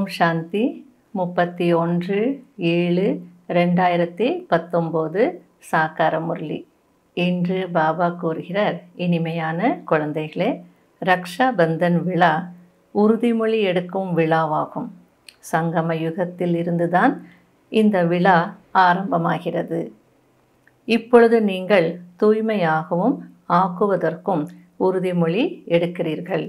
ஓம் சாந்தி முப்பத்தி ஒன்று ஏழு ரெண்டாயிரத்தி பத்தொம்போது சாக்கார முரளி இன்று பாபா கூறுகிறார் இனிமையான குழந்தைகளே ரக்ஷா பந்தன் விழா உறுதிமொழி எடுக்கும் விழாவாகும் சங்கம யுகத்தில் இருந்துதான் இந்த விழா ஆரம்பமாகிறது இப்பொழுது நீங்கள் தூய்மையாகவும் ஆக்குவதற்கும் உறுதிமொழி எடுக்கிறீர்கள்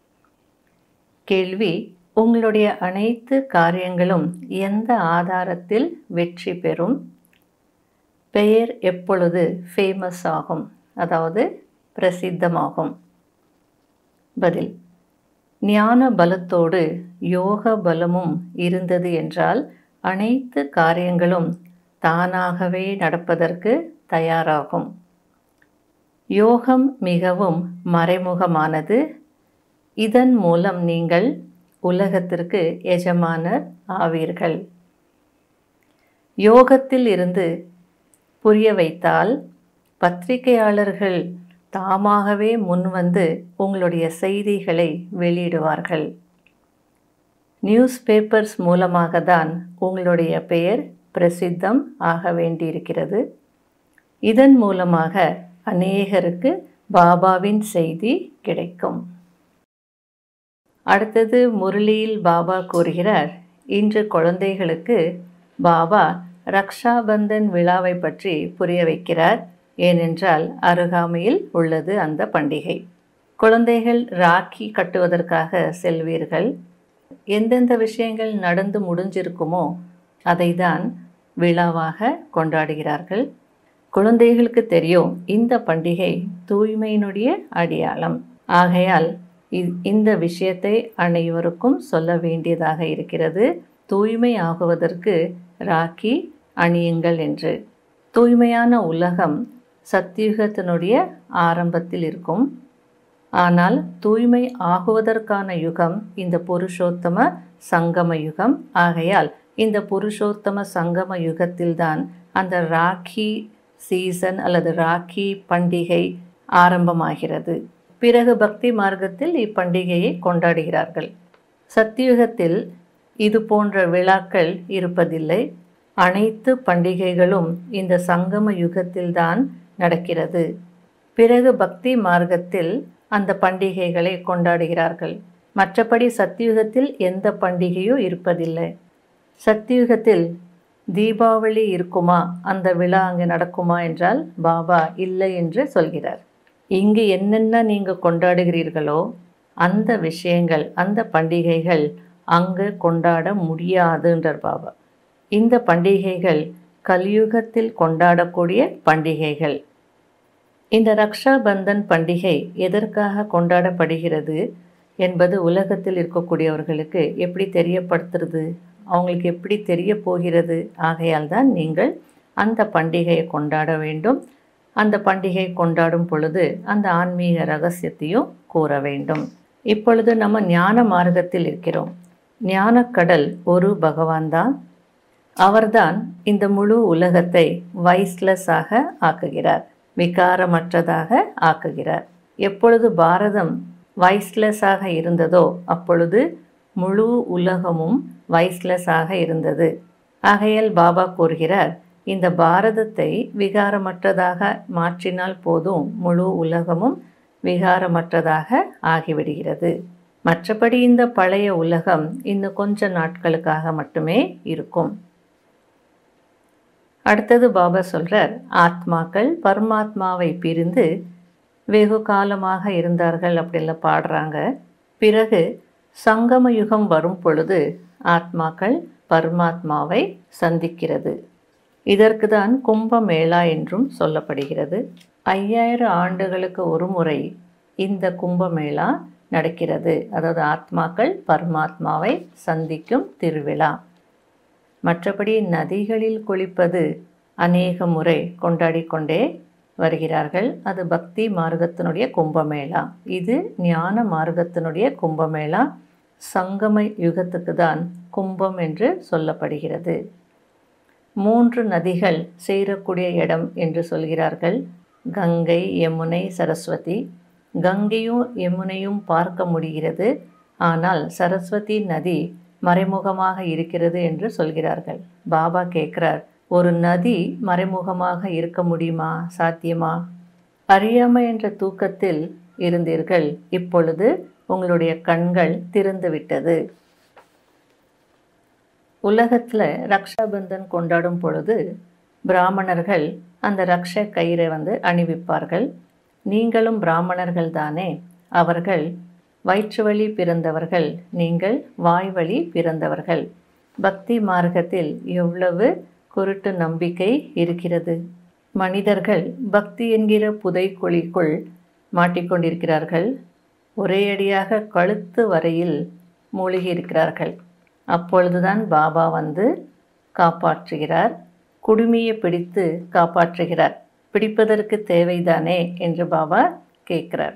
கேள்வி உங்களுடைய அனைத்து காரியங்களும் எந்த ஆதாரத்தில் வெற்றி பெறும் பெயர் எப்பொழுது ஃபேமஸ் ஆகும் அதாவது பிரசித்தமாகும் பதில் ஞான பலத்தோடு யோக பலமும் இருந்தது என்றால் அனைத்து காரியங்களும் தானாகவே நடப்பதற்கு தயாராகும் யோகம் மிகவும் மறைமுகமானது இதன் மூலம் நீங்கள் உலகத்திற்கு எஜமானர் ஆவீர்கள் யோகத்தில் இருந்து புரிய வைத்தால் பத்திரிகையாளர்கள் தாமாகவே முன்வந்து உங்களுடைய செய்திகளை வெளியிடுவார்கள் நியூஸ் பேப்பர்ஸ் மூலமாக தான் உங்களுடைய பெயர் பிரசித்தம் ஆக வேண்டியிருக்கிறது இதன் மூலமாக அநேகருக்கு பாபாவின் செய்தி கிடைக்கும் அடுத்தது முரளியில் பாபா கூறுகிறார் இன்று குழந்தைகளுக்கு பாபா ரக்ஷாபந்தன் விழாவை பற்றி புரிய வைக்கிறார் ஏனென்றால் அருகாமையில் உள்ளது அந்த பண்டிகை குழந்தைகள் ராக்கி கட்டுவதற்காக செல்வீர்கள் எந்தெந்த விஷயங்கள் நடந்து முடிஞ்சிருக்குமோ அதை தான் விழாவாக கொண்டாடுகிறார்கள் குழந்தைகளுக்கு தெரியும் இந்த பண்டிகை தூய்மையினுடைய அடையாளம் ஆகையால் இந்த விஷயத்தை அனைவருக்கும் சொல்ல வேண்டியதாக இருக்கிறது தூய்மை ஆகுவதற்கு ராக்கி அணியுங்கள் என்று தூய்மையான உலகம் சத்தியுகத்தினுடைய ஆரம்பத்தில் இருக்கும் ஆனால் தூய்மை ஆகுவதற்கான யுகம் இந்த புருஷோத்தம சங்கம யுகம் ஆகையால் இந்த புருஷோத்தம சங்கம யுகத்தில்தான் அந்த ராக்கி சீசன் அல்லது ராக்கி பண்டிகை ஆரம்பமாகிறது பிறகு பக்தி மார்க்கத்தில் இப்பண்டிகையை கொண்டாடுகிறார்கள் சத்தியுகத்தில் இது போன்ற விழாக்கள் இருப்பதில்லை அனைத்து பண்டிகைகளும் இந்த சங்கம யுகத்தில்தான் நடக்கிறது பிறகு பக்தி மார்க்கத்தில் அந்த பண்டிகைகளை கொண்டாடுகிறார்கள் மற்றபடி சத்தியுகத்தில் எந்த பண்டிகையும் இருப்பதில்லை சத்தியுகத்தில் தீபாவளி இருக்குமா அந்த விழா அங்கே நடக்குமா என்றால் பாபா இல்லை என்று சொல்கிறார் இங்கு என்னென்ன நீங்கள் கொண்டாடுகிறீர்களோ அந்த விஷயங்கள் அந்த பண்டிகைகள் அங்கு கொண்டாட முடியாதுன்றார் பாபா இந்த பண்டிகைகள் கலியுகத்தில் கொண்டாடக்கூடிய பண்டிகைகள் இந்த ரக்ஷா பந்தன் பண்டிகை எதற்காக கொண்டாடப்படுகிறது என்பது உலகத்தில் இருக்கக்கூடியவர்களுக்கு எப்படி தெரியப்படுத்துறது அவங்களுக்கு எப்படி தெரிய போகிறது ஆகையால் தான் நீங்கள் அந்த பண்டிகையை கொண்டாட வேண்டும் அந்த பண்டிகை கொண்டாடும் பொழுது அந்த ஆன்மீக ரகசியத்தையும் கூற வேண்டும் இப்பொழுது நம்ம ஞான மார்க்கத்தில் இருக்கிறோம் ஞானக்கடல் ஒரு பகவான் தான் அவர்தான் இந்த முழு உலகத்தை வைஸ்லெஸ்ஸாக ஆக்குகிறார் விகாரமற்றதாக ஆக்குகிறார் எப்பொழுது பாரதம் வைஸ்லெஸ்ஸாக இருந்ததோ அப்பொழுது முழு உலகமும் வைஸ்லெஸ்ஸாக இருந்தது ஆகையால் பாபா கூறுகிறார் இந்த பாரதத்தை விகாரமற்றதாக மாற்றினால் போதும் முழு உலகமும் விகாரமற்றதாக ஆகிவிடுகிறது மற்றபடி இந்த பழைய உலகம் இன்னும் கொஞ்ச நாட்களுக்காக மட்டுமே இருக்கும் அடுத்தது பாபா சொல்றார் ஆத்மாக்கள் பரமாத்மாவை பிரிந்து வெகு காலமாக இருந்தார்கள் அப்படின்லாம் பாடுறாங்க பிறகு சங்கம யுகம் வரும் பொழுது ஆத்மாக்கள் பரமாத்மாவை சந்திக்கிறது இதற்கு தான் கும்பமேளா என்றும் சொல்லப்படுகிறது ஐயாயிரம் ஆண்டுகளுக்கு ஒரு முறை இந்த கும்பமேளா நடக்கிறது அதாவது ஆத்மாக்கள் பரமாத்மாவை சந்திக்கும் திருவிழா மற்றபடி நதிகளில் குளிப்பது அநேக முறை கொண்டாடி கொண்டே வருகிறார்கள் அது பக்தி மார்க்கத்தினுடைய கும்பமேளா இது ஞான மார்க்கத்தினுடைய கும்பமேளா சங்கம யுகத்துக்கு தான் கும்பம் என்று சொல்லப்படுகிறது மூன்று நதிகள் சேரக்கூடிய இடம் என்று சொல்கிறார்கள் கங்கை யமுனை சரஸ்வதி கங்கையும் யமுனையும் பார்க்க முடிகிறது ஆனால் சரஸ்வதி நதி மறைமுகமாக இருக்கிறது என்று சொல்கிறார்கள் பாபா கேட்கிறார் ஒரு நதி மறைமுகமாக இருக்க முடியுமா சாத்தியமா அறியாமை என்ற தூக்கத்தில் இருந்தீர்கள் இப்பொழுது உங்களுடைய கண்கள் திறந்து விட்டது உலகத்தில் ரக்ஷாபந்தன் கொண்டாடும் பொழுது பிராமணர்கள் அந்த ரக்ஷ கயிறை வந்து அணிவிப்பார்கள் நீங்களும் பிராமணர்கள் தானே அவர்கள் வயிற்று வழி பிறந்தவர்கள் நீங்கள் வாய் வழி பிறந்தவர்கள் பக்தி மார்க்கத்தில் எவ்வளவு குருட்டு நம்பிக்கை இருக்கிறது மனிதர்கள் பக்தி என்கிற புதைக்குழிக்குள் மாட்டிக்கொண்டிருக்கிறார்கள் ஒரே அடியாக கழுத்து வரையில் மூழ்கி இருக்கிறார்கள் அப்பொழுதுதான் பாபா வந்து காப்பாற்றுகிறார் குடுமியை பிடித்து காப்பாற்றுகிறார் பிடிப்பதற்கு தேவைதானே என்று பாபா கேட்கிறார்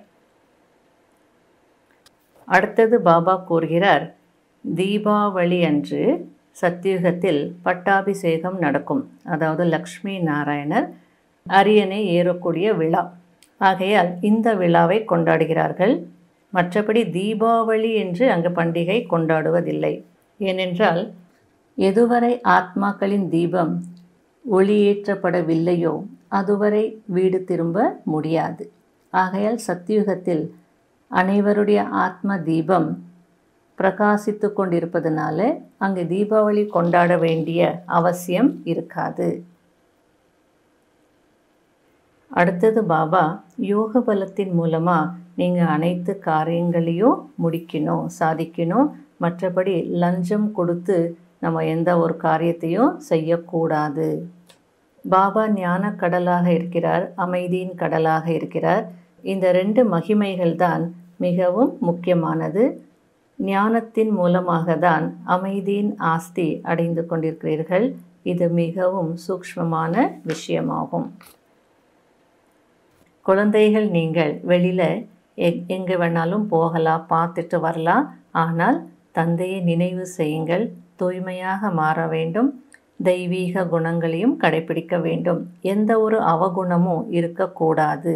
அடுத்தது பாபா கூறுகிறார் தீபாவளி அன்று சத்தியுகத்தில் பட்டாபிஷேகம் நடக்கும் அதாவது லக்ஷ்மி நாராயணர் அரியணை ஏறக்கூடிய விழா ஆகையால் இந்த விழாவை கொண்டாடுகிறார்கள் மற்றபடி தீபாவளி என்று அங்கு பண்டிகை கொண்டாடுவதில்லை ஏனென்றால் எதுவரை ஆத்மாக்களின் தீபம் ஒளியேற்றப்படவில்லையோ அதுவரை வீடு திரும்ப முடியாது ஆகையால் சத்தியுகத்தில் அனைவருடைய ஆத்ம தீபம் பிரகாசித்து கொண்டிருப்பதனால அங்கு தீபாவளி கொண்டாட வேண்டிய அவசியம் இருக்காது அடுத்தது பாபா யோக பலத்தின் மூலமாக நீங்கள் அனைத்து காரியங்களையும் முடிக்கணும் சாதிக்கணும் மற்றபடி லஞ்சம் கொடுத்து நம்ம எந்த ஒரு காரியத்தையும் செய்யக்கூடாது பாபா ஞான கடலாக இருக்கிறார் அமைதியின் கடலாக இருக்கிறார் இந்த ரெண்டு மகிமைகள் தான் மிகவும் முக்கியமானது ஞானத்தின் மூலமாக தான் அமைதியின் ஆஸ்தி அடைந்து கொண்டிருக்கிறீர்கள் இது மிகவும் சூக்ஷ்மமான விஷயமாகும் குழந்தைகள் நீங்கள் வெளியில் எங் எங்கே வேணாலும் போகலாம் பார்த்துட்டு வரலாம் ஆனால் தந்தையை நினைவு செய்யுங்கள் தூய்மையாக மாற வேண்டும் தெய்வீக குணங்களையும் கடைபிடிக்க வேண்டும் எந்த ஒரு அவகுணமும் இருக்கக்கூடாது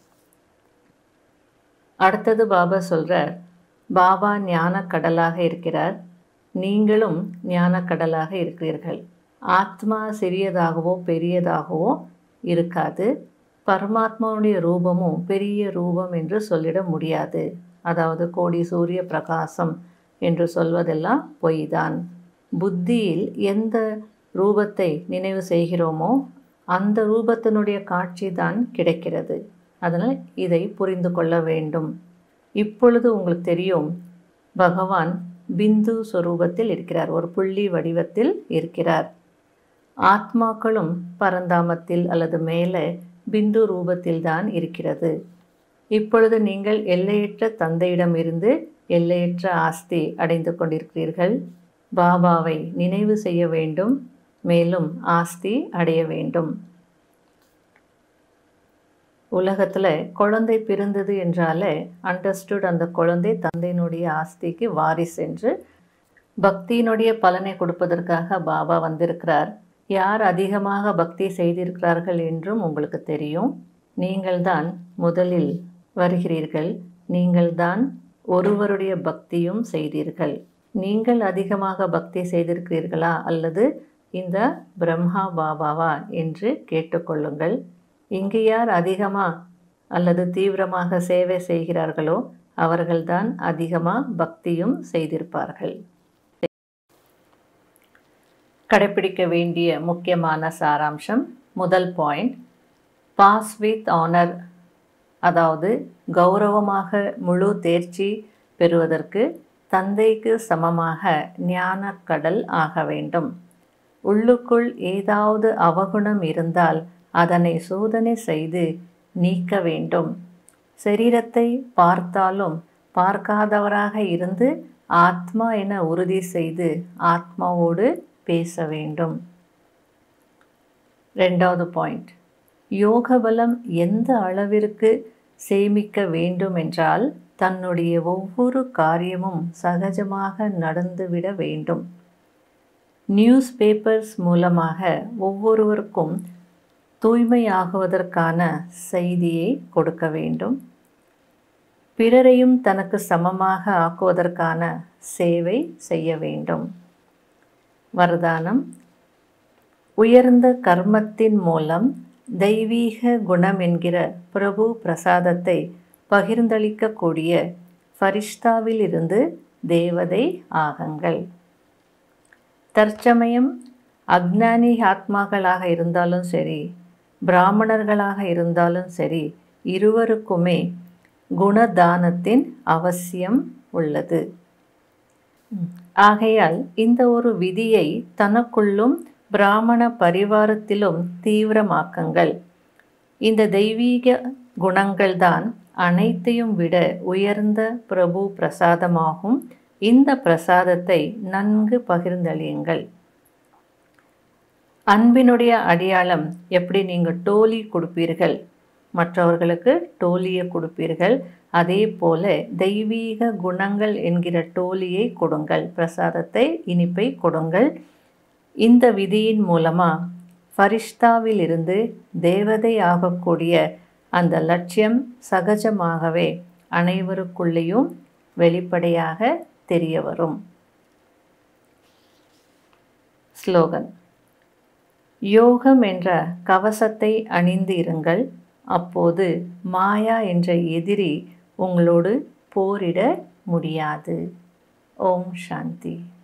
அடுத்தது பாபா சொல்கிறார் பாபா ஞான கடலாக இருக்கிறார் நீங்களும் ஞான கடலாக இருக்கிறீர்கள் ஆத்மா சிறியதாகவோ பெரியதாகவோ இருக்காது பரமாத்மாவுடைய ரூபமும் பெரிய ரூபம் என்று சொல்லிட முடியாது அதாவது கோடி சூரிய பிரகாசம் என்று சொல்வதெல்லாம் பொய்தான் புத்தியில் எந்த ரூபத்தை நினைவு செய்கிறோமோ அந்த ரூபத்தினுடைய காட்சி தான் கிடைக்கிறது அதனால் இதை புரிந்து கொள்ள வேண்டும் இப்பொழுது உங்களுக்கு தெரியும் பகவான் பிந்து சொரூபத்தில் இருக்கிறார் ஒரு புள்ளி வடிவத்தில் இருக்கிறார் ஆத்மாக்களும் பரந்தாமத்தில் அல்லது மேலே பிந்து ரூபத்தில் தான் இருக்கிறது இப்பொழுது நீங்கள் எல்லையற்ற தந்தையிடமிருந்து எல்லையற்ற ஆஸ்தி அடைந்து கொண்டிருக்கிறீர்கள் பாபாவை நினைவு செய்ய வேண்டும் மேலும் ஆஸ்தி அடைய வேண்டும் உலகத்தில் குழந்தை பிறந்தது என்றாலே அண்டர்ஸ்டுட் அந்த குழந்தை தந்தையினுடைய ஆஸ்திக்கு வாரிசு என்று பக்தியினுடைய பலனை கொடுப்பதற்காக பாபா வந்திருக்கிறார் யார் அதிகமாக பக்தி செய்திருக்கிறார்கள் என்றும் உங்களுக்கு தெரியும் நீங்கள்தான் முதலில் வருகிறீர்கள் நீங்கள்தான் ஒருவருடைய பக்தியும் செய்தீர்கள் நீங்கள் அதிகமாக பக்தி செய்திருக்கிறீர்களா அல்லது இந்த பிரம்மா பாபாவா என்று கேட்டுக்கொள்ளுங்கள் இங்கு யார் அதிகமாக அல்லது தீவிரமாக சேவை செய்கிறார்களோ அவர்கள்தான் அதிகமாக பக்தியும் செய்திருப்பார்கள் கடைப்பிடிக்க வேண்டிய முக்கியமான சாராம்சம் முதல் பாயிண்ட் பாஸ் வித் ஆனர் அதாவது கௌரவமாக முழு தேர்ச்சி பெறுவதற்கு தந்தைக்கு சமமாக ஞான கடல் ஆக வேண்டும் உள்ளுக்குள் ஏதாவது அவகுணம் இருந்தால் அதனை சோதனை செய்து நீக்க வேண்டும் சரீரத்தை பார்த்தாலும் பார்க்காதவராக இருந்து ஆத்மா என உறுதி செய்து ஆத்மாவோடு பேச வேண்டும் ரெண்டாவது பாயிண்ட் யோக பலம் எந்த அளவிற்கு சேமிக்க வேண்டும் என்றால் தன்னுடைய ஒவ்வொரு காரியமும் சகஜமாக நடந்துவிட வேண்டும் நியூஸ் பேப்பர்ஸ் மூலமாக ஒவ்வொருவருக்கும் தூய்மையாகுவதற்கான செய்தியை கொடுக்க வேண்டும் பிறரையும் தனக்கு சமமாக ஆக்குவதற்கான சேவை செய்ய வேண்டும் வரதானம் உயர்ந்த கர்மத்தின் மூலம் தெய்வீக குணம் என்கிற பிரபு பிரசாதத்தை பகிர்ந்தளிக்கக்கூடிய ஃபரிஷ்தாவில் இருந்து தேவதை ஆகங்கள் தற்சமயம் அக்ஞானி ஆத்மாக்களாக இருந்தாலும் சரி பிராமணர்களாக இருந்தாலும் சரி இருவருக்குமே குணதானத்தின் அவசியம் உள்ளது ஆகையால் இந்த ஒரு விதியை தனக்குள்ளும் பிராமண பரிவாரத்திலும் தீவிரமாக்குங்கள் இந்த தெய்வீக குணங்கள்தான் அனைத்தையும் விட உயர்ந்த பிரபு பிரசாதமாகும் இந்த பிரசாதத்தை நன்கு பகிர்ந்தளியுங்கள் அன்பினுடைய அடையாளம் எப்படி நீங்கள் டோலி கொடுப்பீர்கள் மற்றவர்களுக்கு டோலியை கொடுப்பீர்கள் அதே போல தெய்வீக குணங்கள் என்கிற டோலியை கொடுங்கள் பிரசாதத்தை இனிப்பை கொடுங்கள் இந்த விதியின் மூலமாக ஃபரிஷ்தாவில் இருந்து தேவதை ஆகக்கூடிய அந்த லட்சியம் சகஜமாகவே அனைவருக்குள்ளேயும் வெளிப்படையாக தெரிய வரும் ஸ்லோகன் யோகம் என்ற கவசத்தை அணிந்து இருங்கள் அப்போது மாயா என்ற எதிரி உங்களோடு போரிட முடியாது ஓம் சாந்தி